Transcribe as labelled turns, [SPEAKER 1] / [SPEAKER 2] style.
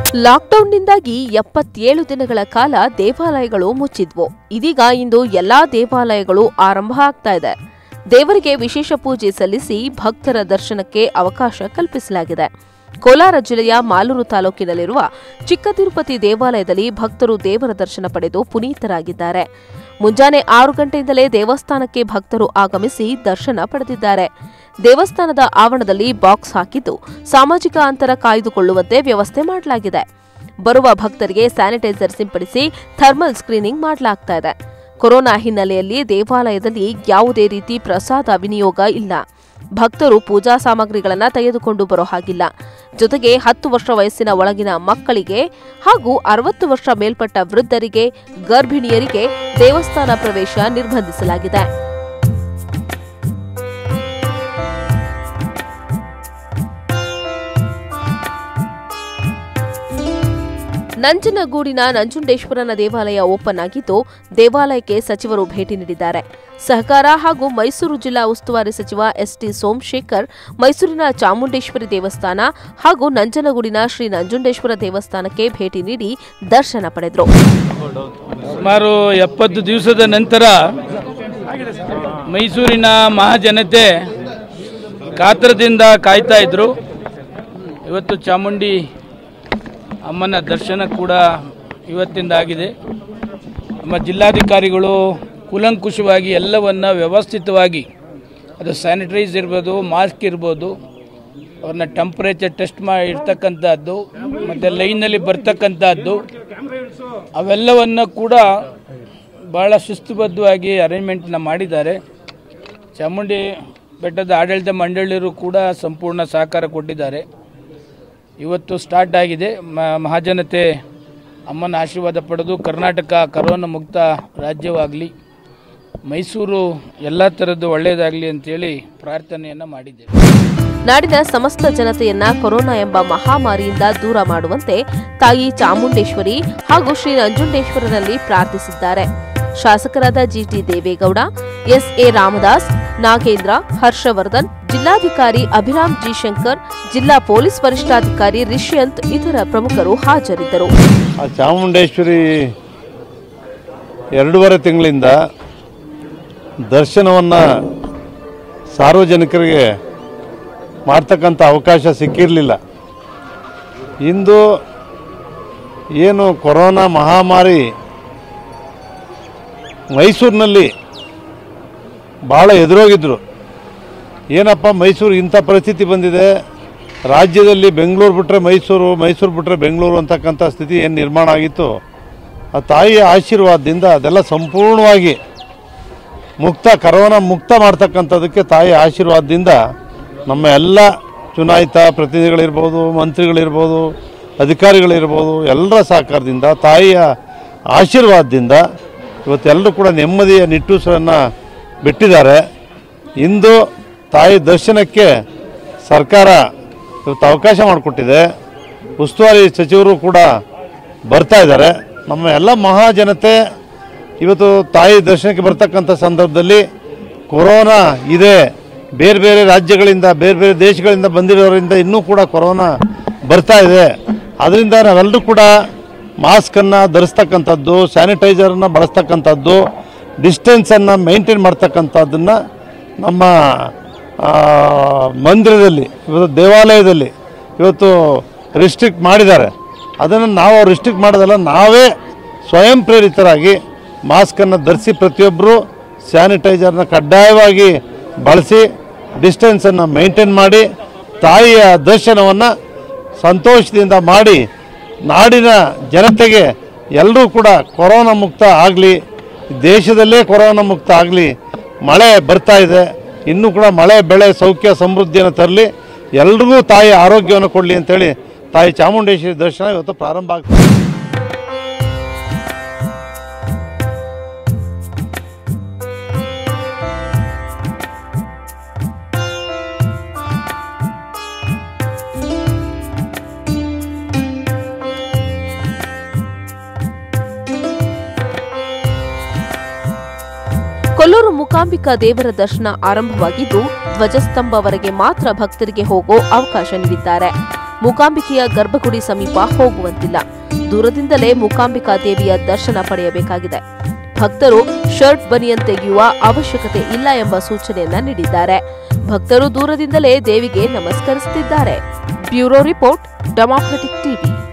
[SPEAKER 1] ಲಾಕ್ಡೌನ್ನಿಂದಾಗಿ ಎಪ್ಪತ್ತೇಳು ದಿನಗಳ ಕಾಲ ದೇವಾಲಯಗಳು ಮುಚ್ಚಿದ್ವು ಇದೀಗ ಇಂದು ಎಲ್ಲಾ ದೇವಾಲಯಗಳು ಆರಂಭ ಆಗ್ತಾ ಇದೆ ದೇವರಿಗೆ ವಿಶೇಷ ಪೂಜೆ ಸಲ್ಲಿಸಿ ಭಕ್ತರ ದರ್ಶನಕ್ಕೆ ಅವಕಾಶ ಕಲ್ಪಿಸಲಾಗಿದೆ ಕೋಲಾರ ಜಿಲ್ಲೆಯ ಮಾಲೂರು ತಾಲೂಕಿನಲ್ಲಿರುವ ಚಿಕ್ಕ ತಿರುಪತಿ ದೇವಾಲಯದಲ್ಲಿ ಭಕ್ತರು ದೇವರ ದರ್ಶನ ಪಡೆದು ಪುನೀತರಾಗಿದ್ದಾರೆ ಮುಂಜಾನೆ ಆರು ಗಂಟೆಯಿಂದಲೇ ದೇವಸ್ಥಾನಕ್ಕೆ ಭಕ್ತರು ಆಗಮಿಸಿ ದರ್ಶನ ಪಡೆದಿದ್ದಾರೆ ದೇವಸ್ಥಾನದ ಆವರಣದಲ್ಲಿ ಬಾಕ್ಸ್ ಹಾಕಿದ್ದು ಸಾಮಾಜಿಕ ಅಂತರ ಕಾಯ್ದುಕೊಳ್ಳುವಂತೆ ವ್ಯವಸ್ಥೆ ಮಾಡಲಾಗಿದೆ ಬರುವ ಭಕ್ತರಿಗೆ ಸ್ಯಾನಿಟೈಸರ್ ಸಿಂಪಡಿಸಿ ಥರ್ಮಲ್ ಸ್ಕ್ರೀನಿಂಗ್ ಮಾಡಲಾಗ್ತಾ ಇದೆ ಕೊರೋನಾ ಹಿನ್ನೆಲೆಯಲ್ಲಿ ದೇವಾಲಯದಲ್ಲಿ ಯಾವುದೇ ರೀತಿ ಪ್ರಸಾದ ವಿನಿಯೋಗ ಇಲ್ಲ ಭಕ್ತರು ಪೂಜಾ ಸಾಮಗ್ರಿಗಳನ್ನು ತೆಗೆದುಕೊಂಡು ಬರೋ ಹಾಗಿಲ್ಲ ಜೊತೆಗೆ ಹತ್ತು ವರ್ಷ ವಯಸ್ಸಿನ ಒಳಗಿನ ಮಕ್ಕಳಿಗೆ ಹಾಗೂ ಅರವತ್ತು ವರ್ಷ ಮೇಲ್ಪಟ್ಟ ವೃದ್ಧರಿಗೆ ಗರ್ಭಿಣಿಯರಿಗೆ ದೇವಸ್ಥಾನ ಪ್ರವೇಶ ನಿರ್ಬಂಧಿಸಲಾಗಿದೆ ನಂಜನಗೂಡಿನ ನಂಜುಂಡೇಶ್ವರನ ದೇವಾಲಯ ಓಪನ್ ಆಗಿದ್ದು ದೇವಾಲಯಕ್ಕೆ ಸಚಿವರು ಭೇಟಿ ನೀಡಿದ್ದಾರೆ ಸಹಕಾರ ಹಾಗೂ ಮೈಸೂರು ಜಿಲ್ಲಾ ಉಸ್ತುವಾರಿ ಸಚಿವ ಎಸ್ಟಿ ಸೋಮಶೇಖರ್ ಮೈಸೂರಿನ ಚಾಮುಂಡೇಶ್ವರಿ ದೇವಸ್ಥಾನ ಹಾಗೂ ನಂಜನಗೂಡಿನ ಶ್ರೀ ನಂಜುಂಡೇಶ್ವರ ದೇವಸ್ಥಾನಕ್ಕೆ ಭೇಟಿ ನೀಡಿ ದರ್ಶನ ಪಡೆದರು
[SPEAKER 2] ಸುಮಾರು ಎಪ್ಪತ್ತು ದಿವಸದ ನಂತರ ಮೈಸೂರಿನ ಮಹಾಜನತೆ ಕಾತ್ರದಿಂದ ಕಾಯ್ತಾ ಇದ್ರು ಇವತ್ತು ಚಾಮುಂಡಿ ಅಮ್ಮನ ದರ್ಶನ ಕೂಡ ಇವತ್ತಿಂದ ಆಗಿದೆ ನಮ್ಮ ಜಿಲ್ಲಾಧಿಕಾರಿಗಳು ಕೂಲಂಕುಷವಾಗಿ ಎಲ್ಲವನ್ನ ವ್ಯವಸ್ಥಿತವಾಗಿ ಅದು ಸ್ಯಾನಿಟೈಸ್ ಇರ್ಬೋದು ಮಾಸ್ಕ್ ಇರ್ಬೋದು ಅವ್ರನ್ನ ಟೆಂಪ್ರೇಚರ್ ಟೆಸ್ಟ್ ಮಾಡಿ ಇರ್ತಕ್ಕಂಥದ್ದು ಮತ್ತು ಲೈನಲ್ಲಿ ಬರ್ತಕ್ಕಂಥದ್ದು ಅವೆಲ್ಲವನ್ನು ಕೂಡ ಭಾಳ ಶಿಸ್ತುಬದ್ಧವಾಗಿ ಅರೇಂಜ್ಮೆಂಟ್ನ ಮಾಡಿದ್ದಾರೆ ಚಾಮುಂಡಿ ಬೆಟ್ಟದ ಆಡಳಿತ ಮಂಡಳಿಯರು ಕೂಡ ಸಂಪೂರ್ಣ ಸಹಕಾರ ಕೊಟ್ಟಿದ್ದಾರೆ ಇವತ್ತು ಸ್ಟಾರ್ಟ್ ಆಗಿದೆ ಮ- ಮಹಾಜನತೆ ಅಮ್ಮನ ಆಶೀರ್ವಾದ ಪಡೆದು ಕರ್ನಾಟಕ ಕರೋನಾ ಮುಕ್ತ ರಾಜ್ಯವಾಗಲಿ ಮೈಸೂರು ಎಲ್ಲ ಥರದ್ದು ಒಳ್ಳೆಯದಾಗಲಿ ಅಂತೇಳಿ ಪ್ರಾರ್ಥನೆಯನ್ನು ಮಾಡಿದ್ದೇವೆ
[SPEAKER 1] ನಾಡಿನ ಸಮಸ್ತ ಜನತೆಯನ್ನ ಕೊರೋನಾ ಎಂಬ ಮಹಾಮಾರಿಯಿಂದ ದೂರ ಮಾಡುವಂತೆ ತಾಯಿ ಚಾಮುಂಡೇಶ್ವರಿ ಹಾಗೂ ಶ್ರೀ ನಂಜುಂಡೇಶ್ವರನಲ್ಲಿ ಪ್ರಾರ್ಥಿಸಿದ್ದಾರೆ ಶಾಸಕರಾದ ಜಿಟಿ ದೇವೇಗೌಡ ಎಸ್ಎ ರಾಮದಾಸ್ ನಾಗೇಂದ್ರ ಹರ್ಷವರ್ಧನ್ ಜಿಲ್ಲಾಧಿಕಾರಿ ಅಭಿರಾಮ್ ಜಿ ಶಂಕರ್ ಜಿಲ್ಲಾ ಪೊಲೀಸ್ ವರಿಷ್ಠಾಧಿಕಾರಿ ರಿಷ್ಯಂತ್ ಇತರ ಪ್ರಮುಖರು ಹಾಜರಿದ್ದರು
[SPEAKER 3] ಆ ಚಾಮುಂಡೇಶ್ವರಿ ಎರಡೂವರೆ ತಿಂಗಳಿಂದ ದರ್ಶನವನ್ನು ಸಾರ್ವಜನಿಕರಿಗೆ ಮಾಡ್ತಕ್ಕಂಥ ಅವಕಾಶ ಸಿಕ್ಕಿರಲಿಲ್ಲ ಇಂದು ಏನು ಕೊರೋನಾ ಮಹಾಮಾರಿ ಮೈಸೂರಿನಲ್ಲಿ ಭಾಳ ಎದುರೋಗಿದ್ರು ಏನಪ್ಪ ಮೈಸೂರು ಇಂಥ ಪರಿಸ್ಥಿತಿ ಬಂದಿದೆ ರಾಜ್ಯದಲ್ಲಿ ಬೆಂಗಳೂರು ಬಿಟ್ಟರೆ ಮೈಸೂರು ಮೈಸೂರು ಬಿಟ್ಟರೆ ಬೆಂಗಳೂರು ಅಂತಕ್ಕಂಥ ಸ್ಥಿತಿ ಏನು ನಿರ್ಮಾಣ ಆಗಿತ್ತು ಆ ತಾಯಿಯ ಆಶೀರ್ವಾದದಿಂದ ಅದೆಲ್ಲ ಸಂಪೂರ್ಣವಾಗಿ ಮುಕ್ತ ಕರೋನಾ ಮುಕ್ತ ಮಾಡ್ತಕ್ಕಂಥದ್ದಕ್ಕೆ ತಾಯಿಯ ಆಶೀರ್ವಾದದಿಂದ ನಮ್ಮ ಎಲ್ಲ ಚುನಾಯಿತ ಪ್ರತಿನಿಧಿಗಳಿರ್ಬೋದು ಮಂತ್ರಿಗಳಿರ್ಬೋದು ಅಧಿಕಾರಿಗಳಿರ್ಬೋದು ಎಲ್ಲರ ಸಹಕಾರದಿಂದ ತಾಯಿಯ ಆಶೀರ್ವಾದದಿಂದ ಇವತ್ತೆಲ್ಲರೂ ಕೂಡ ನೆಮ್ಮದಿಯ ನಿಟ್ಟೂಸರನ್ನು ಬಿಟ್ಟಿದ್ದಾರೆ ಇಂದು ತಾಯಿ ದರ್ಶನಕ್ಕೆ ಸರ್ಕಾರ ಇವತ್ತು ಅವಕಾಶ ಮಾಡಿಕೊಟ್ಟಿದೆ ಉಸ್ತುವಾರಿ ಸಚಿವರು ಕೂಡ ಬರ್ತಾ ಇದ್ದಾರೆ ನಮ್ಮ ಎಲ್ಲ ಮಹಾಜನತೆ ಇವತ್ತು ತಾಯಿ ದರ್ಶನಕ್ಕೆ ಬರ್ತಕ್ಕಂಥ ಸಂದರ್ಭದಲ್ಲಿ ಕೊರೋನಾ ಇದೆ ಬೇರೆ ಬೇರೆ ರಾಜ್ಯಗಳಿಂದ ಬೇರೆ ಬೇರೆ ದೇಶಗಳಿಂದ ಬಂದಿರೋರಿಂದ ಇನ್ನೂ ಕೂಡ ಕೊರೋನಾ ಬರ್ತಾ ಇದೆ ಅದರಿಂದ ನಾವೆಲ್ಲರೂ ಕೂಡ ಮಾಸ್ಕನ್ನು ಧರಿಸ್ತಕ್ಕಂಥದ್ದು ಸ್ಯಾನಿಟೈಸರನ್ನು ಬಳಸ್ತಕ್ಕಂಥದ್ದು ಡಿಸ್ಟೆನ್ಸನ್ನು ಮೇಂಟೈನ್ ಮಾಡ್ತಕ್ಕಂಥದ್ದನ್ನು ನಮ್ಮ ಆ, ಮಂದಿರದಲ್ಲಿ ಇವತ್ತು ದೇವಾಲಯದಲ್ಲಿ ಇವತ್ತು ರಿಸ್ಟ್ರಿಕ್ಟ್ ಮಾಡಿದ್ದಾರೆ ಅದನ್ನು ನಾವು ರಿಸ್ಟ್ರಿಕ್ಟ್ ಮಾಡೋದಲ್ಲ ನಾವೇ ಸ್ವಯಂ ಪ್ರೇರಿತರಾಗಿ ಮಾಸ್ಕನ್ನು ಧರಿಸಿ ಪ್ರತಿಯೊಬ್ಬರು ಸ್ಯಾನಿಟೈಸರ್ನ ಕಡ್ಡಾಯವಾಗಿ ಬಳಸಿ ಡಿಸ್ಟೆನ್ಸನ್ನು ಮೇಂಟೈನ್ ಮಾಡಿ ತಾಯಿಯ ದರ್ಶನವನ್ನು ಸಂತೋಷದಿಂದ ಮಾಡಿ ನಾಡಿನ ಜನತೆಗೆ ಎಲ್ಲರೂ ಕೂಡ ಕೊರೋನಾ ಮುಕ್ತ ಆಗಲಿ ದೇಶದಲ್ಲೇ ಕೊರೋನಾ ಮುಕ್ತ ಆಗಲಿ ಮಳೆ ಬರ್ತಾ ಇದೆ ಇನ್ನೂ ಕೂಡ ಮಳೆ ಬೆಳೆ ಸೌಖ್ಯ ಸಮೃದ್ಧಿಯನ್ನು ತರಲಿ ಎಲ್ರಿಗೂ ತಾಯಿ ಆರೋಗ್ಯವನ್ನು ಕೊಡಲಿ ಅಂತೇಳಿ ತಾಯಿ ಚಾಮುಂಡೇಶ್ವರಿ ದರ್ಶನ ಇವತ್ತು ಪ್ರಾರಂಭ ಆಗ್ತದೆ
[SPEAKER 1] ಕೊಲ್ಲೂರು ಮೂಕಾಂಬಿಕಾ ದೇವರ ದರ್ಶನ ಆರಂಭವಾಗಿದ್ದು ಧ್ವಜಸ್ತಂಭವರೆಗೆ ಮಾತ್ರ ಭಕ್ತರಿಗೆ ಹೋಗೋ ಅವಕಾಶ ನೀಡಿದ್ದಾರೆ ಮೂಕಾಂಬಿಕೆಯ ಗರ್ಭಗುಡಿ ಸಮೀಪ ಹೋಗುವಂತಿಲ್ಲ ದೂರದಿಂದಲೇ ಮೂಕಾಂಬಿಕಾ ದೇವಿಯ ದರ್ಶನ ಪಡೆಯಬೇಕಾಗಿದೆ ಭಕ್ತರು ಶರ್ಟ್ ಬನಿಯನ್ ತೆಗೆಯುವ ಅವಶ್ಯಕತೆ ಇಲ್ಲ ಎಂಬ ಸೂಚನೆಯನ್ನ ನೀಡಿದ್ದಾರೆ ಭಕ್ತರು ದೂರದಿಂದಲೇ ದೇವಿಗೆ ನಮಸ್ಕರಿಸುತ್ತಿದ್ದಾರೆ ಬ್ಯೂರೋ ರಿಪೋರ್ಟ್ ಡೆಮಾಕ್ರೆಟಿಕ್ ಟಿವಿ